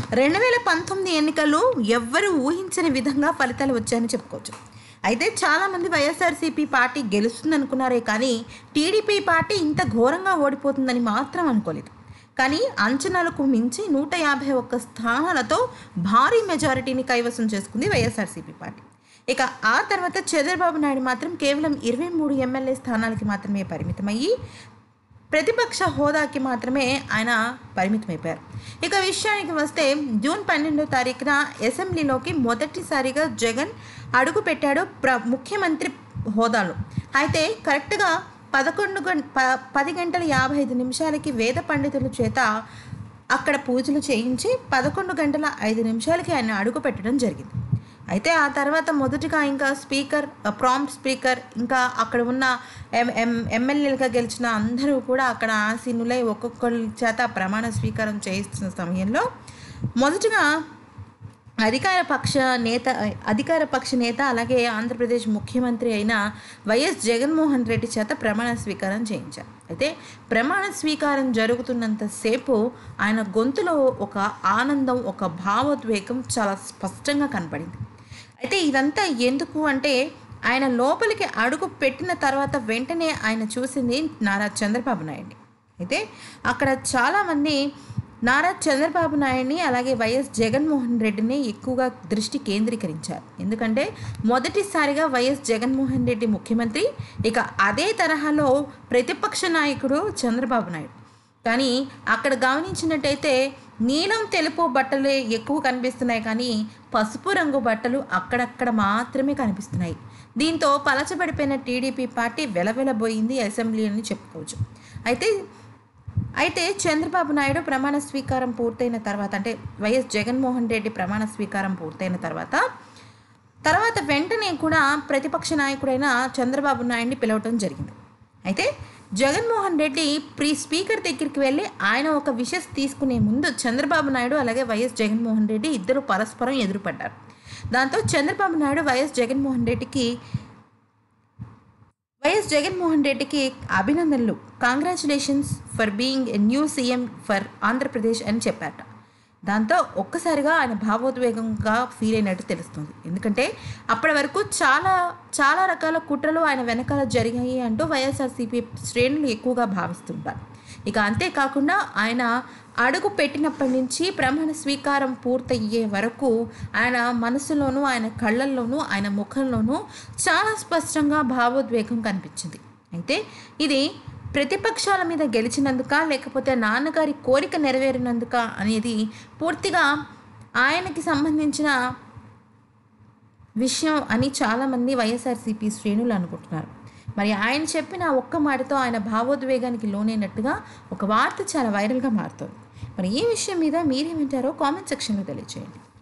రెండు వేల పంతొమ్మిది ఎన్నికలు ఎవ్వరు ఊహించని విధంగా ఫలితాలు వచ్చాయని చెప్పుకోవచ్చు అయితే చాలామంది వైఎస్ఆర్సీపీ పార్టీ గెలుస్తుంది అనుకున్నారే కానీ టీడీపీ పార్టీ ఇంత ఘోరంగా ఓడిపోతుందని మాత్రం అనుకోలేదు కానీ అంచనాలకు మించి నూట యాభై ఒక్క స్థానాలతో భారీ మెజారిటీని కైవసం చేసుకుంది వైఎస్ఆర్సీపీ పార్టీ ఇక ఆ తర్వాత చంద్రబాబు నాయుడు మాత్రం కేవలం ఇరవై మూడు ఎమ్మెల్యే స్థానాలకి మాత్రమే పరిమితమయ్యి ప్రతిపక్ష హోదాకి మాత్రమే ఆయన పరిమితమైపోయారు ఇక విషయానికి వస్తే జూన్ పన్నెండో తారీఖున అసెంబ్లీలోకి మొదటిసారిగా జగన్ అడుగు పెట్టాడు ప్ర ముఖ్యమంత్రి హోదాలో అయితే కరెక్ట్గా పదకొండు గం ప పది గంటల యాభై ఐదు నిమిషాలకి వేద పండితుల చేత అక్కడ పూజలు చేయించి పదకొండు గంటల ఐదు నిమిషాలకి ఆయన అడుగు పెట్టడం జరిగింది అయితే ఆ తర్వాత మొదటిగా ఇంకా స్పీకర్ ప్రాంప్ట్ స్పీకర్ ఇంకా అక్కడ ఉన్న ఎం ఎం ఎమ్మెల్యేలుగా గెలిచిన అందరూ కూడా అక్కడ ఆసీనులై ఒక్కొక్కరి చేత ప్రమాణ స్వీకారం చేయిస్తున్న సమయంలో మొదటగా అధికార పక్ష నేత అధికార పక్ష నేత అలాగే ఆంధ్రప్రదేశ్ ముఖ్యమంత్రి అయిన వైఎస్ జగన్మోహన్ రెడ్డి చేత ప్రమాణ స్వీకారం చేయించారు అయితే ప్రమాణ స్వీకారం జరుగుతున్నంతసేపు ఆయన గొంతులో ఒక ఆనందం ఒక భావోద్వేగం చాలా స్పష్టంగా కనపడింది అయితే ఇదంతా ఎందుకు అంటే ఆయన లోపలికి అడుగు పెట్టిన తర్వాత వెంటనే ఆయన చూసింది నారా చంద్రబాబు నాయుడిని అయితే అక్కడ చాలామంది నారా చంద్రబాబు నాయుడిని అలాగే వైఎస్ జగన్మోహన్ రెడ్డిని ఎక్కువగా దృష్టి కేంద్రీకరించారు ఎందుకంటే మొదటిసారిగా వైఎస్ జగన్మోహన్ రెడ్డి ముఖ్యమంత్రి ఇక అదే తరహాలో ప్రతిపక్ష నాయకుడు చంద్రబాబు నాయుడు కానీ అక్కడ గమనించినట్టయితే నీలం తెలుపు బట్టలే ఎక్కువ కనిపిస్తున్నాయి కానీ పసుపు రంగు బట్టలు అక్కడక్కడ మాత్రమే కనిపిస్తున్నాయి దీంతో పలచబడిపోయిన టీడీపీ పార్టీ వెలవెలబోయింది అసెంబ్లీ అని చెప్పుకోవచ్చు అయితే అయితే చంద్రబాబు నాయుడు ప్రమాణ స్వీకారం పూర్తయిన తర్వాత అంటే వైఎస్ జగన్మోహన్ రెడ్డి ప్రమాణ స్వీకారం పూర్తయిన తర్వాత తర్వాత వెంటనే కూడా ప్రతిపక్ష నాయకుడైన చంద్రబాబు నాయుడిని పిలవటం జరిగింది అయితే జగన్మోహన్ రెడ్డి ప్రీ స్పీకర్ దగ్గరికి వెళ్ళి ఆయన ఒక విషెస్ తీసుకునే ముందు చంద్రబాబు నాయుడు అలాగే వైఎస్ జగన్మోహన్ రెడ్డి ఇద్దరు పరస్పరం ఎదురుపడ్డారు దాంతో చంద్రబాబు నాయుడు వైఎస్ జగన్మోహన్ రెడ్డికి వైఎస్ జగన్మోహన్ రెడ్డికి అభినందనలు congratulations for being a new CM for Andhra Pradesh అని చెప్పారట దాంతో ఒక్కసారిగా ఆయన భావోద్వేగంగా ఫీల్ అయినట్టు తెలుస్తుంది ఎందుకంటే అప్పటి వరకు చాలా చాలా రకాల కుట్రలు ఆయన వెనకాల జరిగాయి అంటూ వైఎస్ఆర్సీపీ శ్రేణులు ఎక్కువగా భావిస్తుంటారు ఇక అంతేకాకుండా ఆయన అడుగు పెట్టినప్పటి నుంచి ప్రమాణ స్వీకారం పూర్తయ్యే వరకు ఆయన మనసులోనూ ఆయన కళ్ళల్లోనూ ఆయన ముఖంలోనూ చాలా స్పష్టంగా భావోద్వేగం కనిపించింది అయితే ఇది ప్రతిపక్షాల మీద గెలిచినందుక లేకపోతే నాన్నగారి కోరిక నెరవేరినందుక అనేది పూర్తిగా ఆయనకి సంబంధించిన విషయం అని చాలామంది వైఎస్ఆర్సీపీ శ్రేణులు అనుకుంటున్నారు మరి ఆయన చెప్పిన ఒక్క మాటతో ఆయన భావోద్వేగానికి లోనైనట్టుగా ఒక వార్త చాలా వైరల్గా మారుతోంది మరి ఈ విషయం మీద మీరేమంటారో కామెంట్ సెక్షన్లో తెలియజేయండి